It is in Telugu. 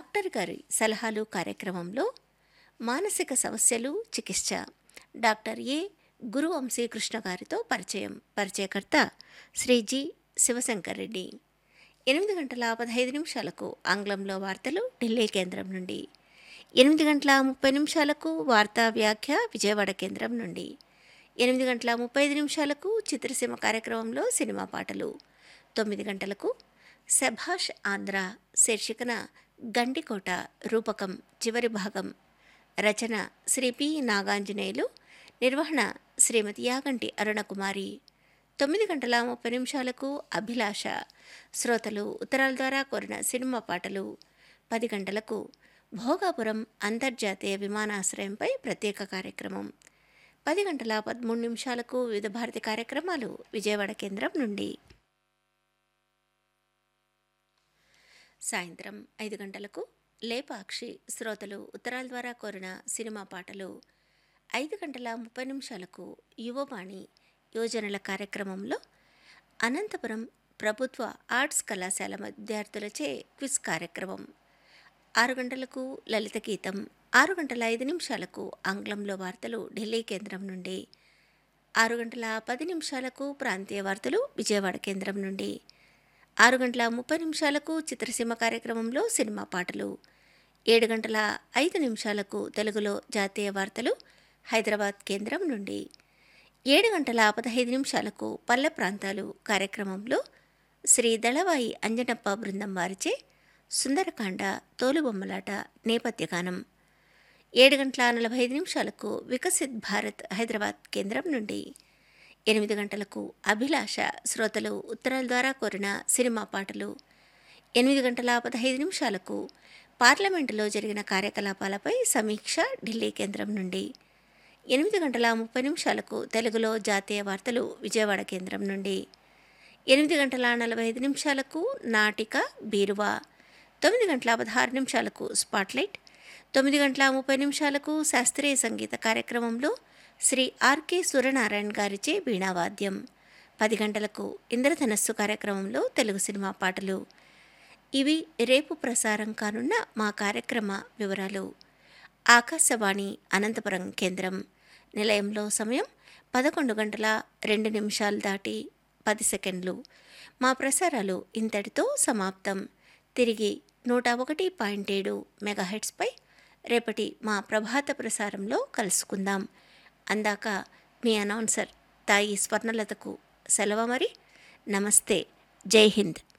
డాక్టర్ గారి సలహాలు కార్యక్రమంలో మానసిక సమస్యలు చికిత్స డాక్టర్ ఏ గురువంశీ కృష్ణ గారితో పరిచయం పరిచయకర్త శ్రీ జి శివశంకర్ రెడ్డి ఎనిమిది గంటల పదహైదు నిమిషాలకు ఆంగ్లంలో వార్తలు ఢిల్లీ కేంద్రం నుండి ఎనిమిది గంటల ముప్పై నిమిషాలకు వార్తా వ్యాఖ్య విజయవాడ కేంద్రం నుండి ఎనిమిది గంటల ముప్పై ఐదు నిమిషాలకు చిత్రసీమ కార్యక్రమంలో సినిమా పాటలు తొమ్మిది గంటలకు శభాష్ ఆంధ్ర శీర్షికన గండికోట రూపకం చివరి భాగం రచన శ్రీ పి నాగాంజనేయులు నిర్వహణ శ్రీమతి యాగంటి అరుణకుమారి తొమ్మిది గంటల ముప్పై నిమిషాలకు అభిలాష శ్రోతలు ఉత్తరాల ద్వారా కోరిన సినిమా పాటలు పది గంటలకు భోగాపురం అంతర్జాతీయ విమానాశ్రయంపై ప్రత్యేక కార్యక్రమం పది గంటల పదమూడు నిమిషాలకు వివిధ భారతి కార్యక్రమాలు విజయవాడ కేంద్రం నుండి సాయంత్రం ఐదు గంటలకు లేపాక్షి శ్రోతలు ఉత్తరాల ద్వారా కోరిన సినిమా పాటలు ఐదు గంటల ముప్పై నిమిషాలకు యువవాణి యోజనల కార్యక్రమంలో అనంతపురం ప్రభుత్వ ఆర్ట్స్ కళాశాల విద్యార్థులచే క్విజ్ కార్యక్రమం ఆరు గంటలకు లలిత గీతం ఆరు గంటల ఐదు నిమిషాలకు ఆంగ్లంలో వార్తలు ఢిల్లీ కేంద్రం నుండి ఆరు గంటల పది నిమిషాలకు ప్రాంతీయ వార్తలు విజయవాడ కేంద్రం నుండి ఆరు గంటల ముప్పై నిమిషాలకు చిత్రసీమ కార్యక్రమంలో సినిమా పాటలు ఏడు గంటల ఐదు నిమిషాలకు తెలుగులో జాతీయ వార్తలు హైదరాబాద్ కేంద్రం నుండి ఏడు గంటల పదహైదు నిమిషాలకు పల్లె ప్రాంతాలు కార్యక్రమంలో శ్రీ దళవాయి అంజనప్ప బృందం వారిచే సుందరకాండ తోలుబొమ్మలాట నేపథ్యగానం ఏడు గంటల నలభై ఐదు నిమిషాలకు వికసిత్ భారత్ హైదరాబాద్ కేంద్రం నుండి ఎనిమిది గంటలకు అభిలాష శ్రోతలు ఉత్తరాల ద్వారా కోరిన సినిమా పాటలు ఎనిమిది గంటల పదహైదు నిమిషాలకు పార్లమెంటులో జరిగిన కార్యకలాపాలపై సమీక్ష ఢిల్లీ కేంద్రం నుండి ఎనిమిది గంటల ముప్పై నిమిషాలకు తెలుగులో జాతీయ వార్తలు విజయవాడ కేంద్రం నుండి ఎనిమిది గంటల నలభై ఐదు నిమిషాలకు నాటిక బీరువా తొమ్మిది గంటల పదహారు నిమిషాలకు స్పాట్లైట్ తొమ్మిది గంటల ముప్పై నిమిషాలకు శాస్త్రీయ సంగీత కార్యక్రమంలో శ్రీ ఆర్కే సూర్యనారాయణ గారిచే వీణావాద్యం పది గంటలకు ఇంద్రధనస్సు కార్యక్రమంలో తెలుగు సినిమా పాటలు ఇవి రేపు ప్రసారం కానున్న మా కార్యక్రమ వివరాలు ఆకాశవాణి అనంతపురం కేంద్రం నిలయంలో సమయం పదకొండు గంటల రెండు నిమిషాలు దాటి పది సెకండ్లు మా ప్రసారాలు ఇంతటితో సమాప్తం తిరిగి నూట ఒకటి పాయింట్ ఏడు మెగాహెట్స్పై రేపటి మా ప్రభాత ప్రసారంలో కలుసుకుందాం అందాక మీ అనౌన్సర్ తాయి స్వర్ణలతకు సెలవు మరి నమస్తే జై హింద్